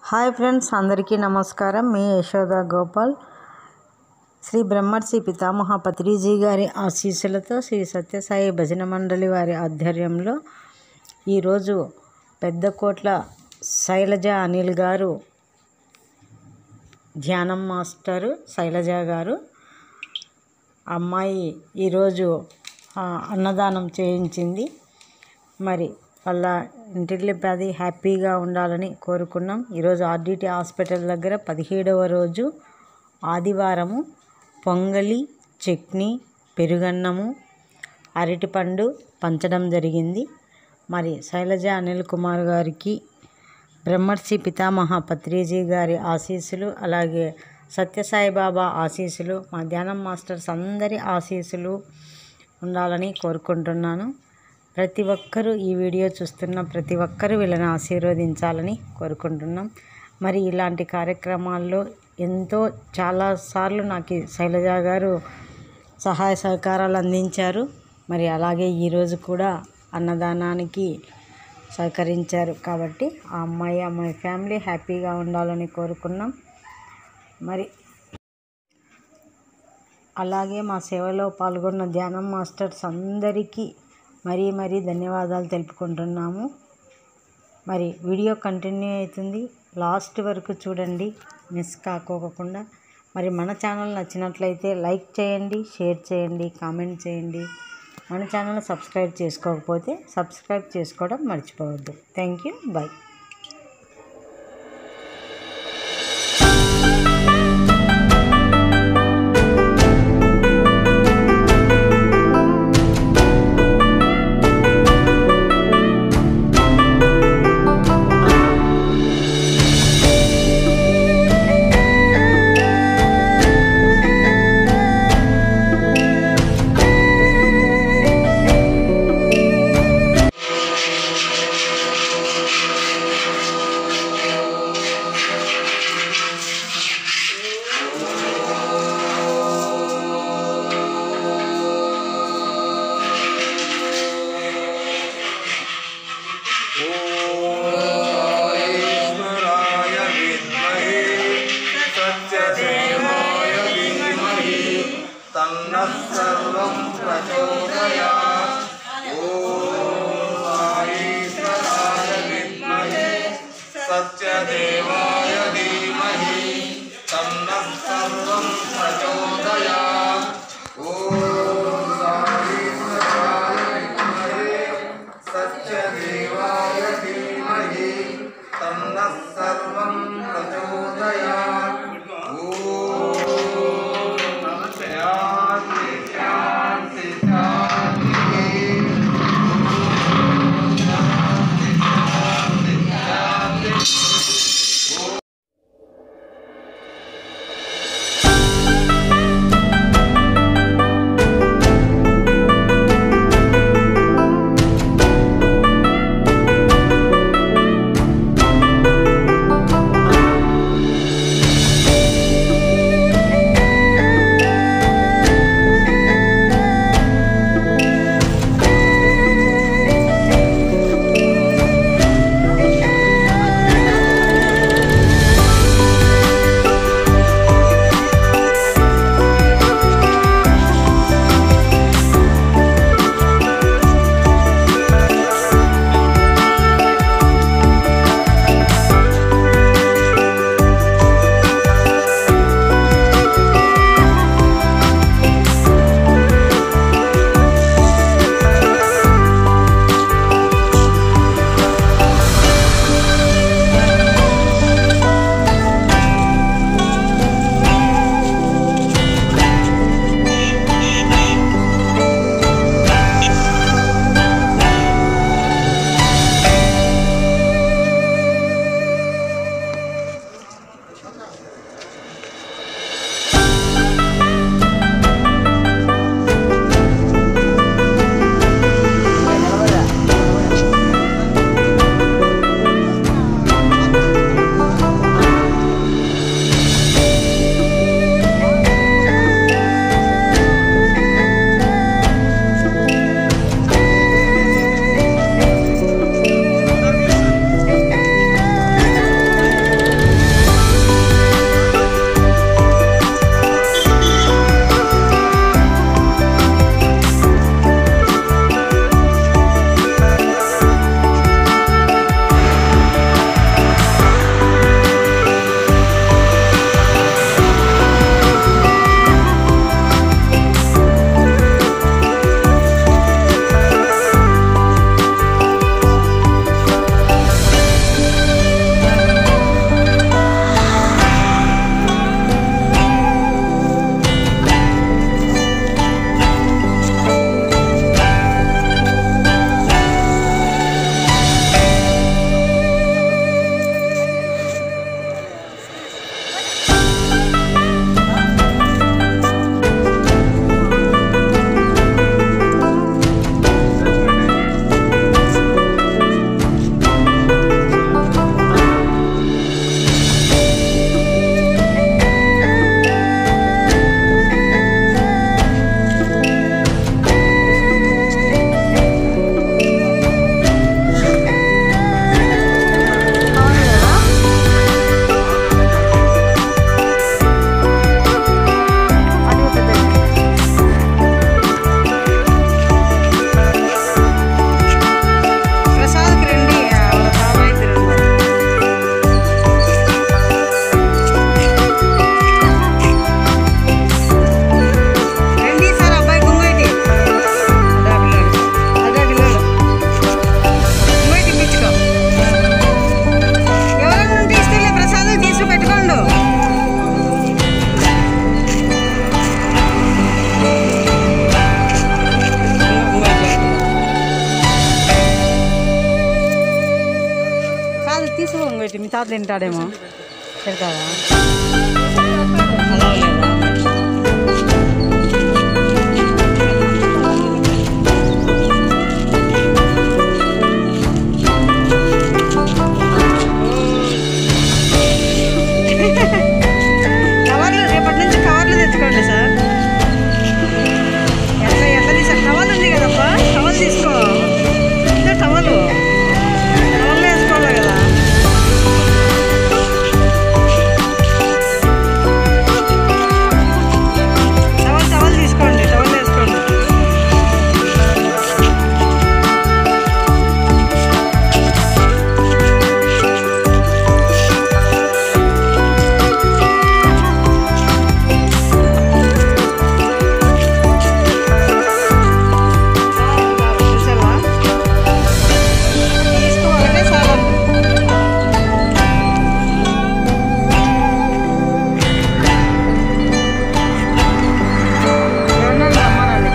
hi friends అందరికీ నమస్కారం మీ యశోద గోపాల్ శ్రీ బ్రహ్మర్షి పితామహ పత్రిజీ గారి ఆశీస్సులతో శ్రీ సత్యసాయి భజన మండలి వారి ఆధ్వర్యంలో ఈరోజు పెద్దకోట్ల శైలజ అనిల్ గారు ధ్యానం మాస్టరు శైలజ గారు అమ్మాయి ఈరోజు ఆ, అన్నదానం చేయించింది మరి వాళ్ళ ఇంటిల్లిపాది హ్యాపీగా ఉండాలని కోరుకున్నాం ఈరోజు ఆర్డిటి హాస్పిటల్ దగ్గర పదిహేడవ రోజు ఆదివారము పొంగలి చట్నీ పెరుగన్నము అరటిపండు పంచడం జరిగింది మరి శైలజ అనిల్ కుమార్ గారికి బ్రహ్మర్షి పితామహ పత్రిజీ గారి ఆశీస్సులు అలాగే సత్యసాయి బాబా ఆశీస్సులు మా ధ్యానం మాస్టర్స్ అందరి ఆశీస్సులు ఉండాలని కోరుకుంటున్నాను ప్రతి ఒక్కరూ ఈ వీడియో చూస్తున్న ప్రతి ఒక్కరూ వీళ్ళని ఆశీర్వదించాలని కోరుకుంటున్నాం మరి ఇలాంటి కార్యక్రమాల్లో ఎంతో చాలాసార్లు నాకు ఈ శైలజ గారు సహాయ సహకారాలు అందించారు మరి అలాగే ఈరోజు కూడా అన్నదానానికి సహకరించారు కాబట్టి ఆ అమ్మాయి అమ్మాయి ఫ్యామిలీ హ్యాపీగా ఉండాలని కోరుకున్నాం మరి అలాగే మా సేవలో పాల్గొన్న ధ్యానం మాస్టర్స్ అందరికీ మరీ మరీ ధన్యవాదాలు తెలుపుకుంటున్నాము మరి వీడియో కంటిన్యూ అవుతుంది లాస్ట్ వరకు చూడండి మిస్ కాకోకుండా మరి మన ఛానల్ నచ్చినట్లయితే లైక్ చేయండి షేర్ చేయండి కామెంట్ చేయండి మన ఛానల్ సబ్స్క్రైబ్ చేసుకోకపోతే సబ్స్క్రైబ్ చేసుకోవడం మర్చిపోవద్దు థ్యాంక్ యూ బాయ్ ईश्वराय विद्महे सत्यदेवाय धीमहि तन्नः सर्वं प्रचोदयात् ॐ ईश्वराय विद्महे सत्यदेवाय धीमहि तन्नः सर्वं प्रचोदयात् ॐ ईश्वराय विद्महे सत्यदेवाय धीमहि तन्नः सर्वं प्रचोदयात् ॐ शान्ति शान्ति शान्तिः ॐ తింటాడేమో తింటాడా అలా లేదా కవర్లు రేపటి నుంచి కవర్లు తెచ్చుకోండి సార్ ఎట్లా ఎట్లా తీసా టవల్ ఉంది కదప్పా టవల్ తీసుకో ఇదే టవల్ టవల్ వేసుకోవాలి కదా టవల్ టవల్ తీసుకోండి టవల్ వేసుకోండి చూసావా తీసుకోవాలంటే చాలా ఎవరినైనా రమ్మనండి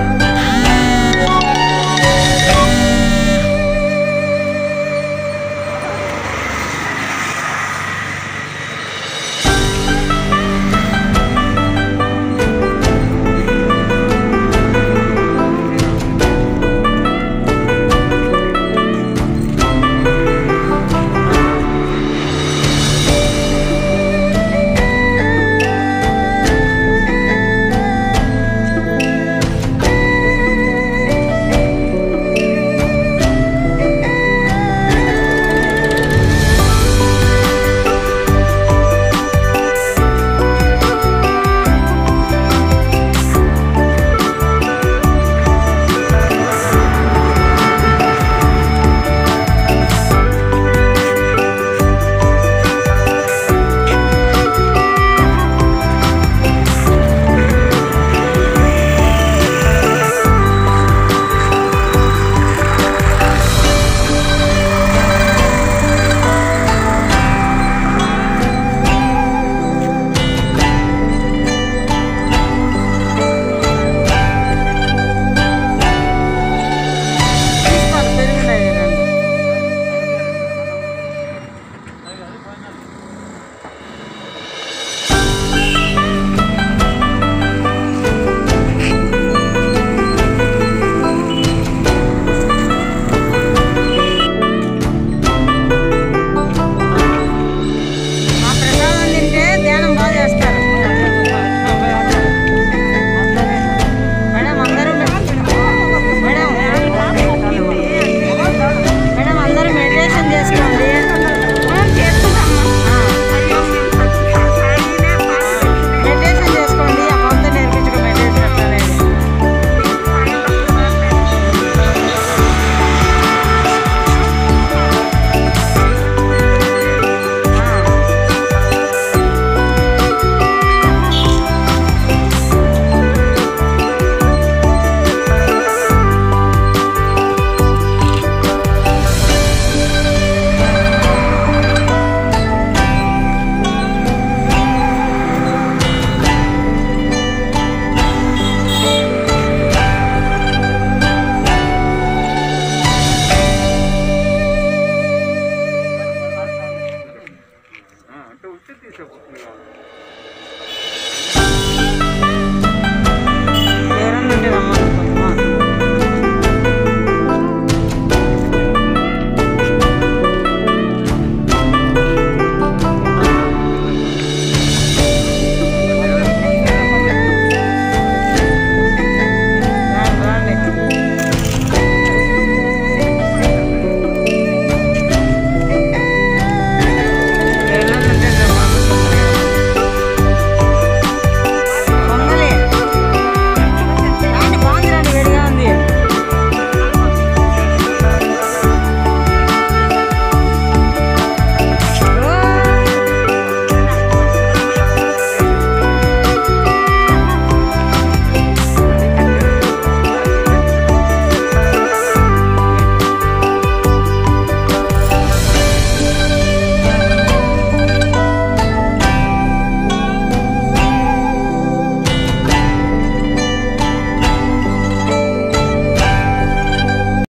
తీసుకోండి పెరుగున్నాయి రెండు మా ప్రసాదం తింటే ధ్యానం బాగా చేస్తారు మేడం అందరూ మేడం మేడం అందరూ మెడిటేషన్ చేసుకోండి మెడిటేషన్ చేసుకోండి ఆ కొంత నేర్పించుకో మెడిటేషన్ అట్లనే అంటే ఉంటే తీసేపోతుంది